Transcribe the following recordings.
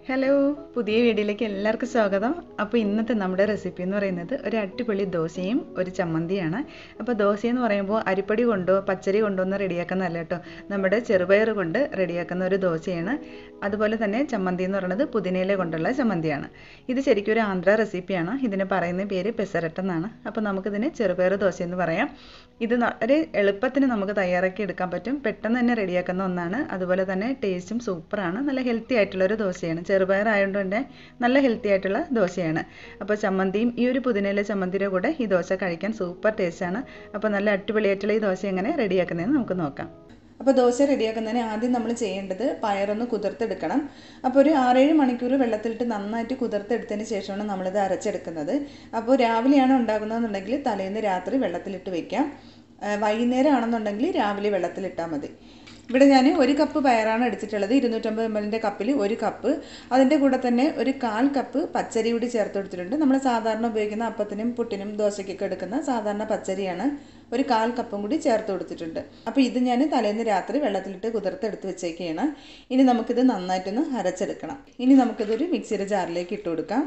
hello പുതിയ വീഡിയോയിലേക്ക് എല്ലാവർക്കും സ്വാഗതം അപ്പോൾ ഇന്നത്തെ നമ്മുടെ റെസിപ്പി എന്ന് പറയുന്നത് ഒരു അടിപൊളി ദോശയും ഒരു ചമ്മന്തിയാണ് അപ്പോൾ ദോശ എന്ന് പറയുമ്പോൾ അരിപ്പൊടി കൊണ്ടോ പച്ചരി കൊണ്ടോ ഒന്നും റെഡിയാക്കുന്നതല്ല കേട്ടോ നമ്മുടെ ചെറുപയർ കൊണ്ട് റെഡിയാക്കുന്ന ഒരു ദോശയാണ് അതുപോലെ തന്നെ ചമ്മന്തി എന്ന് പറയുന്നത് പുതിനയില കൊണ്ടുള്ള ചമ്മന്തിയാണ് ഇത് ശരിക്കും ഒരു ആന്ധ്ര റെസിപ്പിയാണ് ഇതിന് പറയുന്ന പേര് പെസരട്ടെന്നാണ് അപ്പോൾ നമുക്കിതിന് ചെറുപയർ ദോശ എന്ന് പറയാം ഇത് വളരെ എളുപ്പത്തിന് നമുക്ക് തയ്യാറാക്കി എടുക്കാൻ പറ്റും പെട്ടെന്ന് തന്നെ റെഡിയാക്കുന്ന ഒന്നാണ് അതുപോലെ തന്നെ ടേസ്റ്റും സൂപ്പറാണ് നല്ല ഹെൽത്തി ആയിട്ടുള്ള ഒരു ദോശയാണ് ചെറുപയർ ആയതുകൊണ്ട് തന്നെ നല്ല ഹെൽത്തി ആയിട്ടുള്ള ദോശയാണ് അപ്പോൾ ചമ്മന്തിയും ഈ ഒരു പുതിനയില ചമ്മന്തിയുടെ കൂടെ ഈ ദോശ കഴിക്കാൻ സൂപ്പർ ടേസ്റ്റാണ് അപ്പോൾ നല്ല അടിപൊളിയായിട്ടുള്ള ഈ ദോശ എങ്ങനെ റെഡിയാക്കുന്നതെന്ന് നമുക്ക് നോക്കാം അപ്പോൾ ദോശ റെഡിയാക്കുന്നതിന് ആദ്യം നമ്മൾ ചെയ്യേണ്ടത് പയറൊന്ന് കുതിർത്തെടുക്കണം അപ്പോൾ ഒരു ആറേഴ് മണിക്കൂർ വെള്ളത്തിലിട്ട് നന്നായിട്ട് കുതിർത്തെടുത്തതിന് ശേഷമാണ് നമ്മളിത് അരച്ചെടുക്കുന്നത് അപ്പോൾ രാവിലെയാണ് ഉണ്ടാക്കുന്നതെന്നുണ്ടെങ്കിൽ തലേന്ന് രാത്രി വെള്ളത്തിലിട്ട് വെക്കാം വൈകുന്നേരം ആണെന്നുണ്ടെങ്കിൽ രാവിലെ വെള്ളത്തിലിട്ടാൽ മതി ഇവിടെ ഞാൻ ഒരു കപ്പ് പയറാണ് എടുത്തിട്ടുള്ളത് ഇരുന്നൂറ്റമ്പത് എം എല്ലിൻ്റെ കപ്പിൽ ഒരു കപ്പ് അതിൻ്റെ കൂടെ തന്നെ ഒരു കാൽ കപ്പ് പച്ചരി കൂടി ചേർത്ത് കൊടുത്തിട്ടുണ്ട് നമ്മൾ സാധാരണ ഉപയോഗിക്കുന്ന അപ്പത്തിനും പുട്ടിനും ദോശയ്ക്കൊക്കെ എടുക്കുന്ന സാധാരണ പച്ചരിയാണ് ഒരു കാൽ കപ്പും കൂടി ചേർത്ത് കൊടുത്തിട്ടുണ്ട് അപ്പോൾ ഇത് ഞാൻ തലേന്ന് രാത്രി വെള്ളത്തിലിട്ട് കുതിർത്തെടുത്ത് വെച്ചേക്കുകയാണ് ഇനി നമുക്കിത് നന്നായിട്ടൊന്ന് അരച്ചെടുക്കണം ഇനി നമുക്കിതൊരു മിക്സിയുടെ ജാറിലേക്ക് ഇട്ട് കൊടുക്കാം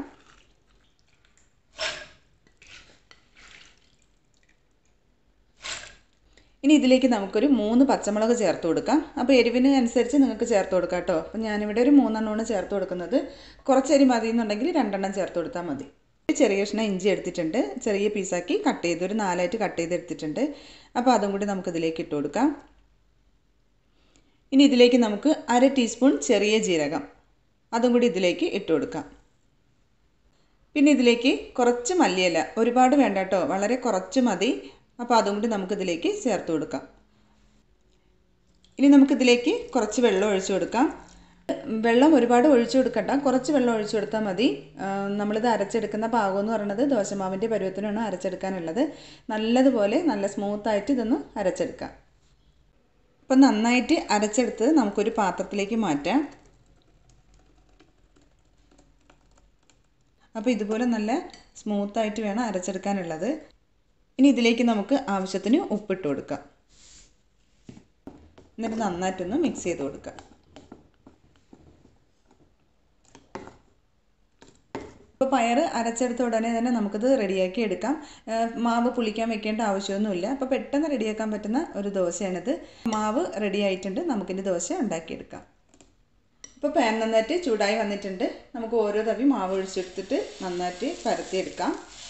ഇനി ഇതിലേക്ക് നമുക്കൊരു മൂന്ന് പച്ചമുളക് ചേർത്ത് കൊടുക്കാം അപ്പോൾ എരിവിന് അനുസരിച്ച് നിങ്ങൾക്ക് ചേർത്ത് കൊടുക്കാം കേട്ടോ അപ്പോൾ ഞാനിവിടെ ഒരു മൂന്നെണ്ണമാണ് ചേർത്ത് കൊടുക്കുന്നത് കുറച്ച് എരി മതി എന്നുണ്ടെങ്കിൽ രണ്ടെണ്ണം ചേർത്ത് കൊടുത്താൽ മതി ചെറിയ കഷ്ണം ഇഞ്ചി എടുത്തിട്ടുണ്ട് ചെറിയ പീസാക്കി കട്ട് ചെയ്ത് ഒരു നാലായിട്ട് കട്ട് ചെയ്ത് എടുത്തിട്ടുണ്ട് അപ്പോൾ അതും കൂടി നമുക്കിതിലേക്ക് ഇട്ട് കൊടുക്കാം ഇനി ഇതിലേക്ക് നമുക്ക് അര ടീസ്പൂൺ ചെറിയ ജീരകം അതും കൂടി ഇതിലേക്ക് ഇട്ട് കൊടുക്കാം പിന്നെ ഇതിലേക്ക് കുറച്ച് മല്ലിയില ഒരുപാട് വേണ്ട കേട്ടോ വളരെ കുറച്ച് മതി അപ്പോൾ അതും കൂടി നമുക്കിതിലേക്ക് ചേർത്ത് കൊടുക്കാം ഇനി നമുക്കിതിലേക്ക് കുറച്ച് വെള്ളം ഒഴിച്ചു കൊടുക്കാം വെള്ളം ഒരുപാട് ഒഴിച്ചു കൊടുക്കണ്ട കുറച്ച് വെള്ളം ഒഴിച്ചു കൊടുത്താൽ മതി നമ്മളിത് അരച്ചെടുക്കുന്ന പാകം എന്ന് പറയുന്നത് ദോശമാവിൻ്റെ പരുവത്തിനാണ് അരച്ചെടുക്കാനുള്ളത് നല്ലതുപോലെ നല്ല സ്മൂത്തായിട്ട് ഇതൊന്ന് അരച്ചെടുക്കാം അപ്പം നന്നായിട്ട് അരച്ചെടുത്ത് നമുക്കൊരു പാത്രത്തിലേക്ക് മാറ്റാം അപ്പോൾ ഇതുപോലെ നല്ല സ്മൂത്തായിട്ട് വേണം അരച്ചെടുക്കാനുള്ളത് ഇനി ഇതിലേക്ക് നമുക്ക് ആവശ്യത്തിന് ഉപ്പിട്ട് കൊടുക്കാം എന്നിട്ട് നന്നായിട്ടൊന്ന് മിക്സ് ചെയ്ത് കൊടുക്കാം ഇപ്പോൾ പയർ അരച്ചെടുത്ത ഉടനെ തന്നെ നമുക്കിത് റെഡിയാക്കി എടുക്കാം മാവ് പുളിക്കാൻ വെക്കേണ്ട ആവശ്യമൊന്നുമില്ല അപ്പോൾ പെട്ടെന്ന് റെഡിയാക്കാൻ പറ്റുന്ന ഒരു ദോശയാണിത് മാവ് റെഡി ആയിട്ടുണ്ട് നമുക്കിനി ദോശ ഉണ്ടാക്കിയെടുക്കാം ഇപ്പോൾ പാൻ നന്നായിട്ട് ചൂടായി വന്നിട്ടുണ്ട് നമുക്ക് ഓരോ തവി മാവ് ഒഴിച്ചെടുത്തിട്ട് നന്നായിട്ട് പരത്തിയെടുക്കാം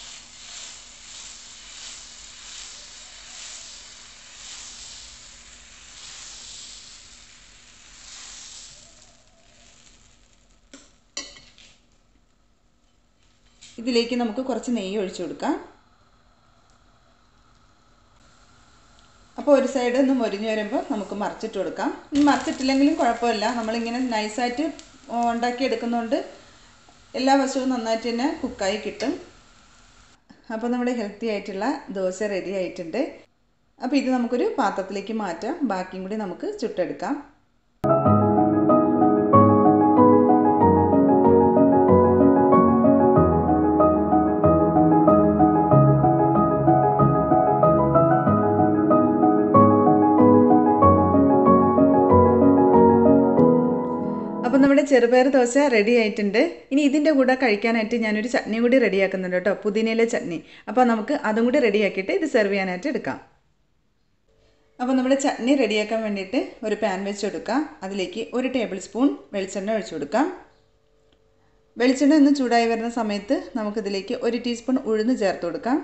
ഇതിലേക്ക് നമുക്ക് കുറച്ച് നെയ്യ് ഒഴിച്ചു കൊടുക്കാം അപ്പോൾ ഒരു സൈഡ് ഒന്ന് മൊരിഞ്ഞ് വരുമ്പോൾ നമുക്ക് മറിച്ചിട്ട് കൊടുക്കാം മറിച്ചിട്ടില്ലെങ്കിലും കുഴപ്പമില്ല നമ്മളിങ്ങനെ നൈസായിട്ട് ഉണ്ടാക്കി എടുക്കുന്നതുകൊണ്ട് എല്ലാ വശവും നന്നായിട്ട് തന്നെ കുക്കായി കിട്ടും അപ്പോൾ നമ്മുടെ ഹെൽത്തി ആയിട്ടുള്ള ദോശ റെഡി ആയിട്ടുണ്ട് അപ്പോൾ ഇത് നമുക്കൊരു പാത്രത്തിലേക്ക് മാറ്റാം ബാക്കിയും കൂടി നമുക്ക് ചുട്ടെടുക്കാം അപ്പോൾ നമ്മുടെ ചെറുപയർ ദോശ റെഡി ആയിട്ടുണ്ട് ഇനി ഇതിൻ്റെ കൂടെ കഴിക്കാനായിട്ട് ഞാനൊരു ചട്നി കൂടി റെഡിയാക്കുന്നുണ്ട് കേട്ടോ പുതിനയിലെ ചട്നി അപ്പോൾ നമുക്ക് അതും കൂടി റെഡിയാക്കിയിട്ട് ഇത് സെർവ് ചെയ്യാനായിട്ട് എടുക്കാം അപ്പോൾ നമ്മുടെ ചട്നി റെഡിയാക്കാൻ വേണ്ടിയിട്ട് ഒരു പാൻ വെച്ച് കൊടുക്കാം അതിലേക്ക് ഒരു ടേബിൾ സ്പൂൺ വെളിച്ചെണ്ണ ഒഴിച്ചു കൊടുക്കാം വെളിച്ചെണ്ണ ഒന്ന് ചൂടായി വരുന്ന സമയത്ത് നമുക്കിതിലേക്ക് ഒരു ടീസ്പൂൺ ഉഴുന്ന് ചേർത്ത് കൊടുക്കാം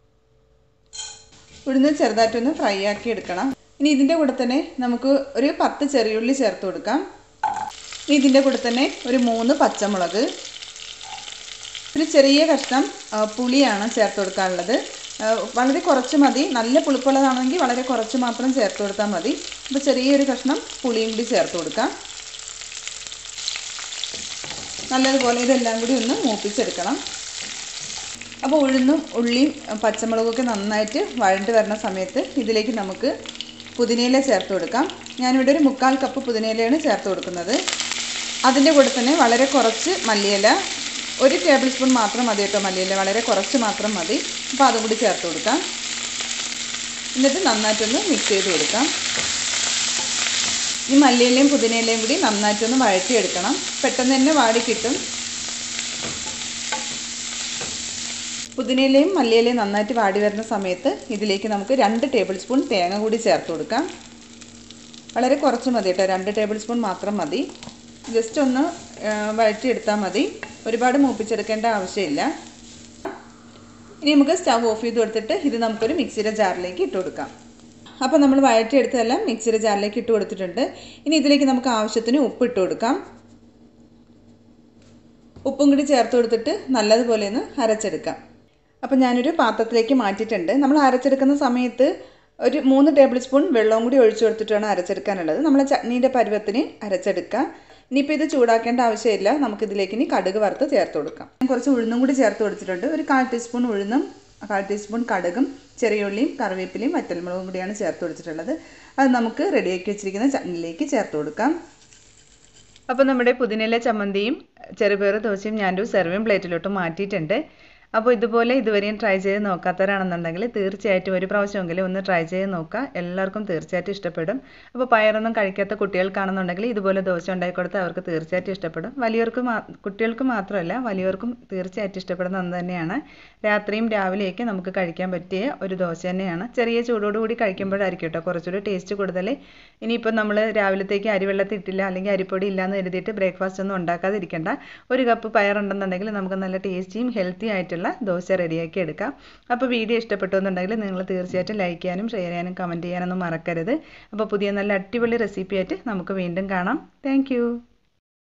ഉഴുന്ന് ചെറുതായിട്ടൊന്ന് ഫ്രൈ ആക്കി എടുക്കണം ഇനി ഇതിൻ്റെ കൂടെ തന്നെ നമുക്ക് ഒരു പത്ത് ചെറിയുള്ളി ചേർത്ത് കൊടുക്കാം ഇതിൻ്റെ കൂടെ തന്നെ ഒരു മൂന്ന് പച്ചമുളക് ഒരു ചെറിയ കഷ്ണം പുളിയാണ് ചേർത്ത് കൊടുക്കാനുള്ളത് വളരെ കുറച്ച് മതി നല്ല പുളിപ്പുള്ളതാണെങ്കിൽ വളരെ കുറച്ച് മാത്രം ചേർത്ത് കൊടുത്താൽ മതി അപ്പോൾ ചെറിയൊരു കഷ്ണം പുളിയും കൂടി ചേർത്ത് കൊടുക്കാം നല്ലതുപോലെ ഇതെല്ലാം കൂടി ഒന്ന് മൂപ്പിച്ചെടുക്കണം അപ്പോൾ ഉഴുന്നും ഉള്ളിയും പച്ചമുളകൊക്കെ നന്നായിട്ട് വഴണ്ട് വരുന്ന സമയത്ത് ഇതിലേക്ക് നമുക്ക് പുതിനയില ചേർത്ത് കൊടുക്കാം ഞാനിവിടെ ഒരു മുക്കാൽ കപ്പ് പുതിനയിലയാണ് ചേർത്ത് കൊടുക്കുന്നത് അതിൻ്റെ കൂടെ തന്നെ വളരെ കുറച്ച് മല്ലിയില ഒരു ടേബിൾ സ്പൂൺ മാത്രം മതി കേട്ടോ മല്ലിയില വളരെ കുറച്ച് മാത്രം മതി അപ്പോൾ അതും കൂടി ചേർത്ത് കൊടുക്കാം എന്നിട്ട് നന്നായിട്ടൊന്ന് മിക്സ് ചെയ്ത് കൊടുക്കാം ഈ മല്ലിയിലയും പുതിനയിലയും കൂടി നന്നായിട്ടൊന്ന് വഴറ്റിയെടുക്കണം പെട്ടെന്ന് തന്നെ വാടി കിട്ടും പുതിനയിലയും മല്ലിയിലയും നന്നായിട്ട് വാടി വരുന്ന സമയത്ത് ഇതിലേക്ക് നമുക്ക് രണ്ട് ടേബിൾ സ്പൂൺ തേങ്ങ കൂടി ചേർത്ത് കൊടുക്കാം വളരെ കുറച്ച് മതി കേട്ടോ രണ്ട് ടേബിൾ സ്പൂൺ മാത്രം മതി ജസ്റ്റ് ഒന്ന് വഴറ്റിയെടുത്താൽ മതി ഒരുപാട് മൂപ്പിച്ചെടുക്കേണ്ട ആവശ്യമില്ല ഇനി നമുക്ക് സ്റ്റവ് ഓഫ് ചെയ്ത് കൊടുത്തിട്ട് ഇത് നമുക്കൊരു മിക്സിയുടെ ജാറിലേക്ക് ഇട്ട് കൊടുക്കാം അപ്പോൾ നമ്മൾ വഴറ്റിയെടുത്തതെല്ലാം മിക്സിയുടെ ജാറിലേക്ക് ഇട്ട് കൊടുത്തിട്ടുണ്ട് ഇനി ഇതിലേക്ക് നമുക്ക് ആവശ്യത്തിന് ഉപ്പ് ഇട്ട് കൊടുക്കാം ഉപ്പും കൂടി ചേർത്ത് കൊടുത്തിട്ട് നല്ലതുപോലെ ഒന്ന് അരച്ചെടുക്കാം അപ്പോൾ ഞാനൊരു പാത്രത്തിലേക്ക് മാറ്റിയിട്ടുണ്ട് നമ്മൾ അരച്ചെടുക്കുന്ന സമയത്ത് ഒരു മൂന്ന് ടേബിൾ സ്പൂൺ വെള്ളവും കൂടി ഒഴിച്ചു കൊടുത്തിട്ട് വേണം അരച്ചെടുക്കാനുള്ളത് നമ്മൾ ചട്നീൻ്റെ പരുവത്തിന് അരച്ചെടുക്കുക ഇനിയിപ്പോൾ ഇത് ചൂടാക്കേണ്ട ആവശ്യമില്ല നമുക്കിതിലേക്ക് ഇനി കടുക് വറുത്ത് ചേർത്ത് കൊടുക്കാം ഞാൻ കുറച്ച് ഉഴുന്നും കൂടി ചേർത്ത് കൊടുത്തിട്ടുണ്ട് ഒരു കാൽ ടീസ്പൂൺ ഉഴുന്നും കാൽ ടീസ്പൂൺ കടുകും ചെറിയ ഉള്ളിയും കറിവേപ്പിലയും വറ്റൽമുളകും കൂടിയാണ് ചേർത്ത് കൊടുത്തിട്ടുള്ളത് അത് നമുക്ക് റെഡിയാക്കി വെച്ചിരിക്കുന്ന ചട്നിയിലേക്ക് ചേർത്ത് കൊടുക്കാം അപ്പോൾ നമ്മുടെ പുതിനയില ചമ്മന്തിയും ചെറുപയർ ദോശയും ഞാനൊരു സെർവിങ് പ്ലേറ്റിലോട്ട് മാറ്റിയിട്ടുണ്ട് അപ്പോൾ ഇതുപോലെ ഇതുവരെയും ട്രൈ ചെയ്ത് നോക്കാത്തവരാണെന്നുണ്ടെങ്കിൽ തീർച്ചയായിട്ടും ഒരു പ്രാവശ്യമെങ്കിലും ഒന്ന് ട്രൈ ചെയ്ത് നോക്കുക എല്ലാവർക്കും തീർച്ചയായിട്ടും ഇഷ്ടപ്പെടും അപ്പോൾ പയറൊന്നും കഴിക്കാത്ത കുട്ടികൾക്കാണെന്നുണ്ടെങ്കിൽ ഇതുപോലെ ദോശ ഉണ്ടാക്കി കൊടുത്താൽ അവർക്ക് തീർച്ചയായിട്ടും ഇഷ്ടപ്പെടും വലിയവർക്ക് മാ കുട്ടികൾക്ക് മാത്രമല്ല വലിയവർക്കും തീർച്ചയായിട്ടും ഇഷ്ടപ്പെടുന്ന ഒന്ന് തന്നെയാണ് രാത്രിയും രാവിലെയൊക്കെ നമുക്ക് കഴിക്കാൻ പറ്റിയ ഒരു ദോശ തന്നെയാണ് ചെറിയ ചൂടോടുകൂടി കഴിക്കുമ്പോഴായിരിക്കും കേട്ടോ കുറച്ചുകൂടി ടേസ്റ്റ് കൂടുതൽ ഇനിയിപ്പോൾ നമ്മൾ രാവിലത്തേക്ക് അരിവെള്ളത്തിൽ ഇട്ടില്ല അല്ലെങ്കിൽ അരിപ്പൊടി ഇല്ലയെന്ന് കരുതിയിട്ട് ബ്രേക്ക്ഫാസ്റ്റ് ഒന്നും ഉണ്ടാക്കാതിരിക്കേണ്ട ഒരു കപ്പ് പയറുണ്ടെന്നുണ്ടെങ്കിൽ നമുക്ക് നല്ല ടേസ്റ്റിയും ഹെൽത്തി ആയിട്ടുള്ള ദോശ റെഡിയാക്കി എടുക്കാം അപ്പോൾ വീഡിയോ ഇഷ്ടപ്പെട്ടു എന്നുണ്ടെങ്കിൽ നിങ്ങൾ തീർച്ചയായിട്ടും ലൈക്ക് ചെയ്യാനും ഷെയർ ചെയ്യാനും കമൻറ്റ് ചെയ്യാനൊന്നും മറക്കരുത് അപ്പോൾ പുതിയ നല്ല അടിപൊളി റെസിപ്പി ആയിട്ട് നമുക്ക് വീണ്ടും കാണാം താങ്ക്